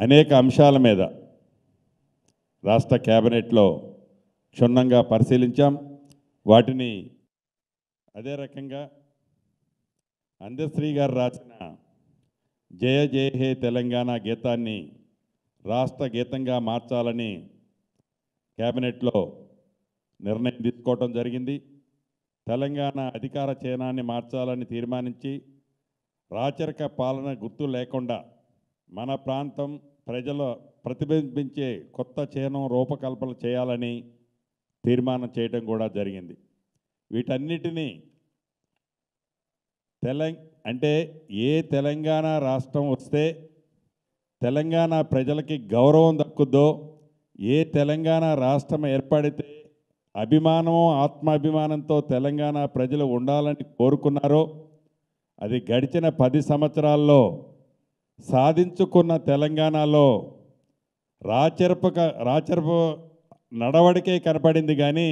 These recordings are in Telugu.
అనేక అంశాల మీద రాష్ట్ర కేబినెట్లో క్షుణ్ణంగా పరిశీలించాం వాటిని అదే రకంగా అందశ్రీ గారు రాసిన జయ జయ హే తెలంగాణ గీతాన్ని రాష్ట్ర గీతంగా మార్చాలని కేబినెట్లో నిర్ణయం తీసుకోవటం జరిగింది తెలంగాణ అధికార చిహ్నాన్ని మార్చాలని తీర్మానించి రాచరిక పాలన గుర్తు లేకుండా మన ప్రాంతం ప్రజల ప్రతిబింబించే కొత్త చిహ్నం రూపకల్పన చేయాలని తీర్మానం చేయడం కూడా జరిగింది వీటన్నిటినీ తెలంగ అంటే ఏ తెలంగాణ రాష్ట్రం వస్తే తెలంగాణ ప్రజలకి గౌరవం దక్కుద్దో ఏ తెలంగాణ రాష్ట్రం ఏర్పడితే అభిమానం ఆత్మాభిమానంతో తెలంగాణ ప్రజలు ఉండాలని కోరుకున్నారో అది గడిచిన పది సంవత్సరాల్లో సాధించుకున్న తెలంగాణలో రాచరపక రాచరప నడవడికే కనపడింది కానీ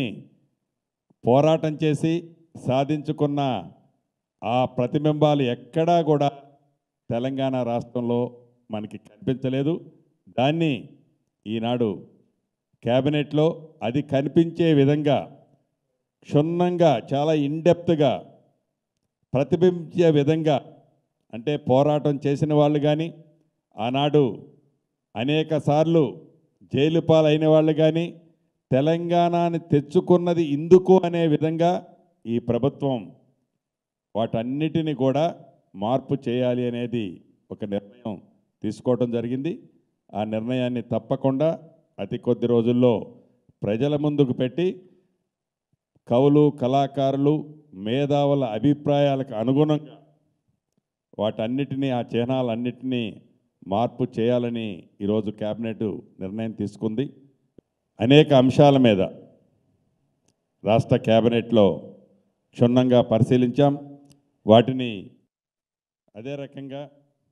పోరాటం చేసి సాధించుకున్న ఆ ప్రతిబింబాలు ఎక్కడా కూడా తెలంగాణ రాష్ట్రంలో మనకి కనిపించలేదు దాన్ని ఈనాడు క్యాబినెట్లో అది కనిపించే విధంగా క్షుణ్ణంగా చాలా ఇన్డెప్త్గా ప్రతిబింబించే విధంగా అంటే పోరాటం చేసిన వాళ్ళు కానీ ఆనాడు అనేక సార్లు జైలు పాలైన వాళ్ళు కానీ తెలంగాణని తెచ్చుకున్నది ఇందుకు అనే విధంగా ఈ ప్రభుత్వం వాటన్నిటిని కూడా మార్పు చేయాలి అనేది ఒక నిర్ణయం తీసుకోవడం జరిగింది ఆ నిర్ణయాన్ని తప్పకుండా అతి కొద్ది రోజుల్లో ప్రజల ముందుకు పెట్టి కవులు కళాకారులు మేధావుల అభిప్రాయాలకు అనుగుణంగా వాటన్నిటినీ ఆ చిహ్నాలన్నిటినీ మార్పు చేయాలని ఈరోజు కేబినెట్ నిర్ణయం తీసుకుంది అనేక అంశాల మీద రాష్ట్ర కేబినెట్లో క్షుణ్ణంగా పరిశీలించాం వాటిని అదే రకంగా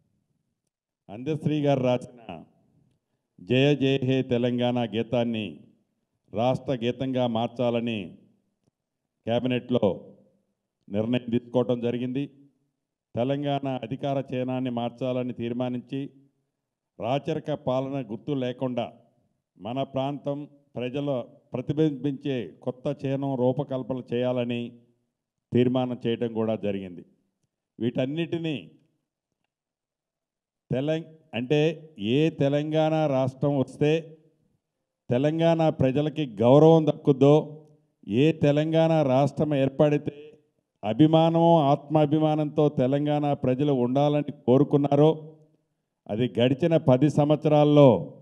అందశ్రీ గారు రాసిన జయ జయ హే తెలంగాణ గీతాన్ని రాష్ట్ర గీతంగా మార్చాలని కేబినెట్లో నిర్ణయం తీసుకోవటం జరిగింది తెలంగాణ అధికార చిహ్నాన్ని మార్చాలని తీర్మానించి రాచరిక పాలన గుర్తు లేకుండా మన ప్రాంతం ప్రజల ప్రతిబింబించే కొత్త చిహ్నం రూపకల్పన చేయాలని తీర్మానం చేయడం కూడా జరిగింది వీటన్నిటినీ తెలంగ అంటే ఏ తెలంగాణ రాష్ట్రం వస్తే తెలంగాణ ప్రజలకి గౌరవం దక్కుద్దో ఏ తెలంగాణ రాష్ట్రం ఏర్పడితే అభిమానం ఆత్మాభిమానంతో తెలంగాణ ప్రజలు ఉండాలని కోరుకున్నారో అది గడిచిన పది సంవత్సరాల్లో